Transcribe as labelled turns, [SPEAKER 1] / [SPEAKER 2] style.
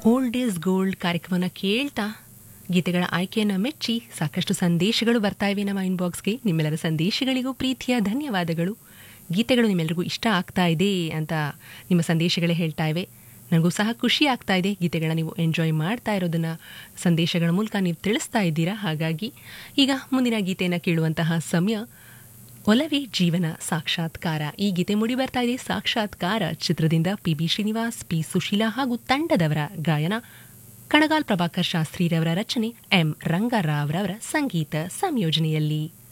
[SPEAKER 1] old is gold ಕಾರ್ಯಕ್ರಮನ ಕೇಳ್ತಾ ಗೀತೆಗಳ ಆಯ್ಕೆಯನ್ನು ಮೆಚ್ಚಿ ಸಾಕಷ್ಟು ಸಂದೇಶಗಳು ಬರ್ತಾ ಇವೆ ನಮ್ಮ ಇನ್ಬಾಕ್ಸ್ಗೆ ನಿಮ್ಮೆಲ್ಲರ ಸಂದೇಶಗಳಿಗೂ ಪ್ರೀತಿಯ ಧನ್ಯವಾದಗಳು ಗೀತೆಗಳು ನಿಮ್ಮೆಲ್ಲರಿಗೂ ಇಷ್ಟ ಆಗ್ತಾ ಇದೆ ಅಂತ ನಿಮ್ಮ ಸಂದೇಶಗಳೇ ಹೇಳ್ತಾ ಇವೆ ನನಗೂ ಸಹ ಖುಷಿ ಆಗ್ತಾ ಇದೆ ಗೀತೆಗಳನ್ನ ನೀವು ಎಂಜಾಯ್ ಮಾಡ್ತಾ ಇರೋದನ್ನ ಸಂದೇಶಗಳ ಮೂಲಕ ನೀವು ತಿಳಿಸ್ತಾ ಇದ್ದೀರಾ ಹಾಗಾಗಿ ಈಗ ಮುಂದಿನ ಗೀತೆಯನ್ನು ಕೇಳುವಂತಹ ಸಮಯ ಒಲವೇ ಜೀವನ ಸಾಕ್ಷಾತ್ಕಾರ ಈ ಗೀತೆ ಮೂಡಿ ಬರ್ತಾ ಇದೆ ಸಾಕ್ಷಾತ್ಕಾರ ಚಿತ್ರದಿಂದ P B Srinivas P Susheela ಹಾಗೂ ತಂಡದವರ ಗಾಯನ ಕಣಗಾಲ್ ಪ್ರಭಾಕರ್ ಶಾಸ್ತ್ರಿರವರ ರಚನೆ ಎಂ ರಂಗರಾವ್ ರವರ ಸಂಗೀತ ಸಂಯೋಜನೆಯಲ್ಲಿ